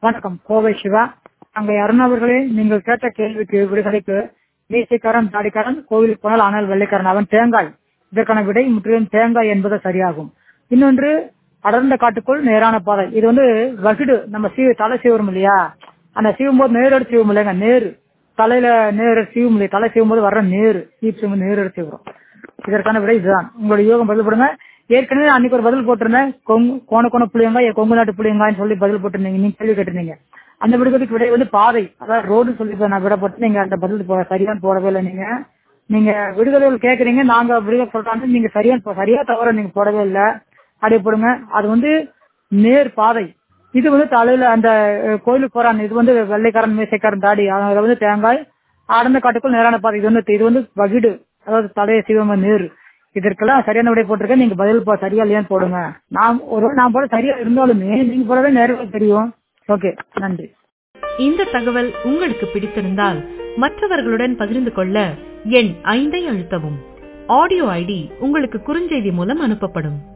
வணக்கம் கோவை சிவா அங்கே அருணாவர்களே நீங்கள் கேட்ட கேள்விக்கு விடுதலைக்கு மீசைக்காரன் தாடிக்காரன் கோவிலுக்கு போனால் ஆனால் வெள்ளைக்காரன் அவன் தேங்காய் இதற்கான விடை முற்றிலும் தேங்காய் என்பது சரியாகும் இன்னொன்று அடர்ந்த காட்டுக்குள் நேரான பாதை இது வந்து வகிடு நம்ம சீ தலை சீவரும் இல்லையா அந்த சீவும் போது நேரோடு சீவும் இல்லைங்க நேரு தலையில நேரு சீவும் இல்லையா தலை சீவும் போது வர்ற நேரு சீப் சீவும் நேரோடு சீவுறோம் இதற்கான விடை இதுதான் உங்களுடைய யோகம் பதில் போடுங்க ஏற்கனவே அன்னைக்கு ஒரு பதில் போட்டிருந்தேன் கொங்கு கோண கோண புளியங்காய் கொங்கு நாட்டு புளியங்காய்னு சொல்லி பதில் போட்டிருந்தீங்க நீங்க கேள்வி கேட்டிருந்தீங்க அந்த விடுதலுக்கு விடை வந்து பாதை அதாவது ரோடு சொல்லி இப்ப நான் விட போட்டு நீங்க அந்த பதில் போ- சரியான போடவே இல்லை நீங்க நீங்க விடுதலைகள் கேக்குறீங்க நாங்க விடுதலை சொல்றாங்க நீங்க சரியா சரியா தவிர நீங்க போடவே இல்லை அப்படியே போடுங்க அது வந்து நேர் பாதை இது வந்து தலையில அந்த அஹ், கோயிலுக்கு போறாங்க இது வந்து வெள்ளைக்காரன் மீசைக்காரன் தாடி அதுல வந்து தேங்காய் அடர்ந்த காட்டுக்குள் நேரான பாதை இது வந்து இது வந்து வகிடு அதாவது தலைய சிவம நேரு இதற்கெல்லாம் சரியான விடை போட்டிருக்கேன் நீங்க பதில் போ- சரியா இல்லையான்னு போடுங்க நான் ஒரு நான் போட சரியா இருந்தாலுமே நீங்க போடவே நேரம் தெரியும் ஓகே நன்றி இந்த தகவல் உங்களுக்கு பிடித்திருந்தால் மற்றவர்களுடன் பகிர்ந்து கொள்ள எண் ஐந்தை அழுத்தவும் ஆடியோ ஐடி உங்களுக்கு குறுஞ்செய்தி மூலம் அனுப்பப்படும்